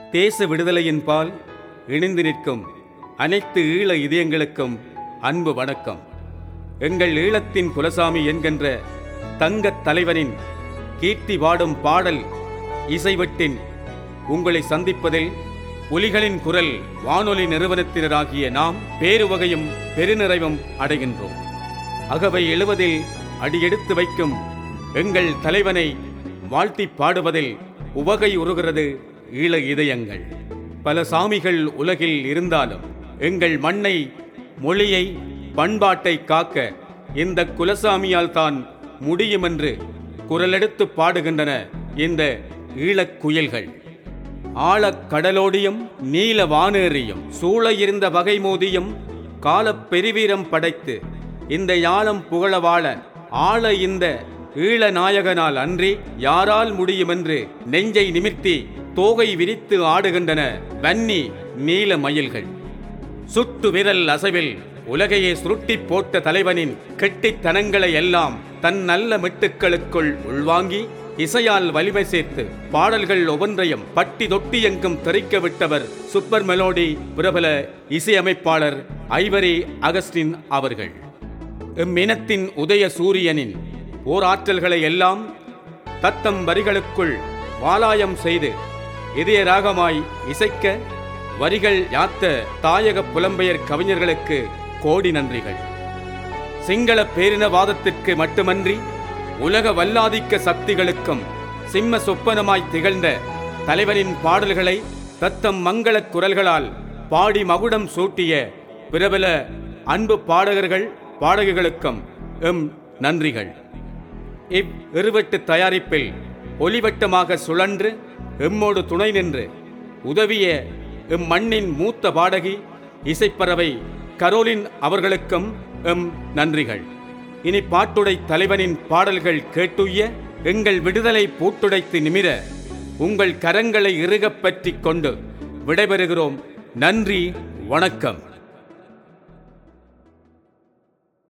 தேச விடுதலையின் பால் இணைந்து நிற்கும் அனைத்து ஈழ இதயங்களுக்கும் அன்பு வணக்கம் எங்கள் ஈழத்தின் குலசாமி என்கின்ற தங்கத் தலைவனின் கீர்த்தி வாடும் பாடல் இசைவெட்டின் உங்களை சந்திப்பதில் புலிகளின் குரல் வானொலி நிறுவனத்தினராகிய நாம் பேருவகையும் பெருநிறைவும் அடைகின்றோம் அகவை எழுவதில் அடியெடுத்து வைக்கும் எங்கள் தலைவனை வாழ்த்தி பாடுவதில் உவகை உருகிறது ஈழ இதயங்கள் பல சாமிகள் உலகில் இருந்தாலும் எங்கள் மண்ணை மொழியை பண்பாட்டை காக்க இந்த குலசாமியால் தான் முடியுமென்று குரலெடுத்து பாடுகின்றன இந்த ஈழக் குயில்கள் ஆழக் கடலோடியும் நீல வானேறியும் சூழ இருந்த வகை மோதியும் காலப் பெருவீரம் படைத்து இந்த யாழம் புகழ வாழ ஆள இந்த ஈழ நாயகனால் அன்றி யாரால் முடியுமென்று நெஞ்சை நிமிர்த்தி தோகை விரித்து ஆடுகின்றன வன்னி நீல மயில்கள் சுட்டு விரல் அசைவில் உலகையே சுருட்டிப் போட்ட தலைவனின் கெட்டித்தனங்களை எல்லாம் தன் நல்ல மெட்டுக்களுக்குள் உள்வாங்கி இசையால் வலிமை சேர்த்து பாடல்கள் ஒவ்வொன்றையும் பட்டி தொட்டி எங்கும் தெரிக்க விட்டவர் சூப்பர் மெலோடி பிரபல இசையமைப்பாளர் ஐவரி அகஸ்டின் அவர்கள் இம்மினத்தின் உதய சூரியனின் போராற்றல்களை எல்லாம் தத்தம் வரிகளுக்குள் வாலாயம் செய்து இதய ராகமாய் இசைக்க வரிகள் யாத்த தாயக புலம்பெயர் கவிஞர்களுக்கு கோடி நன்றிகள் சிங்கள பேரினவாதத்திற்கு மட்டுமன்றி உலக வல்லாதிக்க சக்திகளுக்கும் சிம்ம சொப்பனமாய் திகழ்ந்த தலைவனின் பாடல்களை தத்தம் மங்களக் குரல்களால் பாடி மகுடம் சூட்டிய பிரபல அன்பு பாடகர்கள் பாடகிகளுக்கும் எம் நன்றிகள் இவ் இருவட்டு தயாரிப்பில் ஒலிவட்டமாக சுழன்று எம்மோடு துணை நின்று உதவிய எம் மண்ணின் மூத்த பாடகி இசைப்பறவை கரோலின் அவர்களுக்கும் எம் நன்றிகள் இனி பாட்டுடை தலைவனின் பாடல்கள் கேட்டுய்ய எங்கள் விடுதலை பூட்டுடைத்து நிமிர உங்கள் கரங்களை இறுகப் பற்றிக் கொண்டு விடைபெறுகிறோம் நன்றி வணக்கம்